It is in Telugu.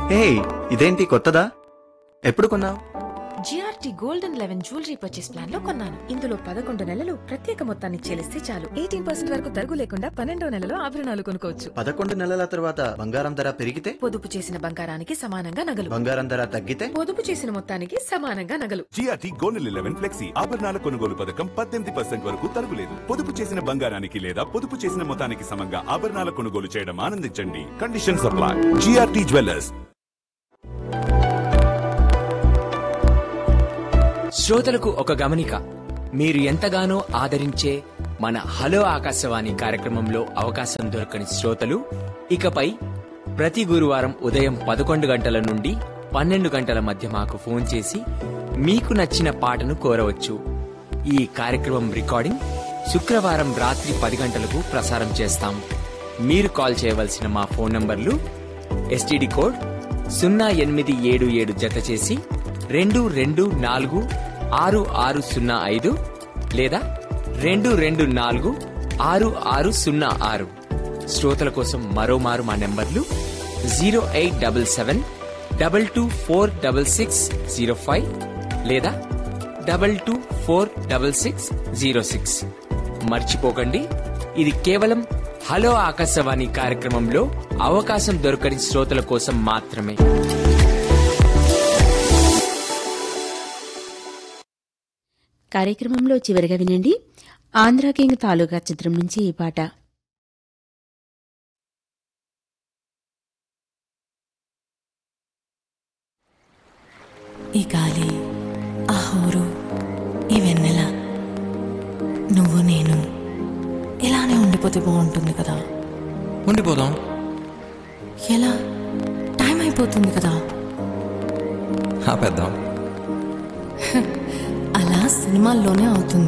హే ఇదేంటి కొత్తదా ఎప్పుడు కొన్నావు GRT gold and eleven jewellery purchase plan లో కొన్నాను ఇందులో పదకొండు నెలలు ప్రత్యేక మొత్తాన్ని చెల్లిస్తే చాలు ఎయిటీన్ పర్సెంట్ వరకు తరుగు లేకుండా పన్నెండో నెలలో ఆభరణాలు కొనుక్కోవచ్చు పదకొండు నెలల తర్వాత బంగారం ధర పెరిగితే పొదుపు చేసిన బంగారానికి సమానంగా నగలు బంగారం ధర తగ్గితే పొదుపు చేసిన మొత్తానికి సమానంగా నగలు జిఆర్టీ గోల్డ్ లెవెన్ ఫ్లెక్సీ ఆభరణాల కొనుగోలు పథకం పద్దెనిమిది పర్సెంట్ వరకు తరుగులేదు పొదుపు చేసిన బంగారానికి లేదా పొదుపు చేసిన మొత్తానికి సమంగా ఆభరణాల కొనుగోలు చేయడం ఆనందించండి కండిషన్ సప్లై జిఆర్టీ జ్యువెలర్స్ శ్రోతలకు ఒక గమనిక మీరు ఎంతగానో ఆదరించే మన హలో ఆకాశవాణి కార్యక్రమంలో అవకాశం దొరకని శ్రోతలు ఇకపై ప్రతి గురువారం ఉదయం పదకొండు గంటల నుండి పన్నెండు గంటల మధ్య మాకు ఫోన్ చేసి మీకు నచ్చిన పాటను కోరవచ్చు ఈ కార్యక్రమం రికార్డింగ్ శుక్రవారం రాత్రి పది గంటలకు ప్రసారం చేస్తాం మీరు కాల్ చేయవలసిన మా ఫోన్ నంబర్లు ఎస్టీడీ కోడ్ సున్నా ఎనిమిది ఏడు ఏడు జత చేసి రెండు రెండు నాలుగు ఆరు ఆరు సున్నా ఐదు లేదా రెండు రెండు నాలుగు ఆరు ఆరు సున్నా ఆరు శ్రోతల కోసం మరోమారు మా నెంబర్లు zero eight double seven double two four double six zero five లేదా double two four double six zero six మర్చిపోకండి ఇది కేవలం హలో ఆకాశవాణి కార్యక్రమంలో అవకాశం దొరకని శ్రోతల కోసం మాత్రమే కార్యక్రమంలో చివరిగా వినండి ఆంధ్ర కింగ్ తాలూకా చిత్రం నుంచి ఈ పాట ఈ గాలి ఆ హోరు ఈ వెన్నెల నువ్వు నేను ఇలానే ఉండిపోతే బాగుంటుంది కదా ఉండిపోదాం ఎలా టైం అయిపోతుంది కదా ఆపేద్దాం అలా సినిమాల్లోనే అవుతుంది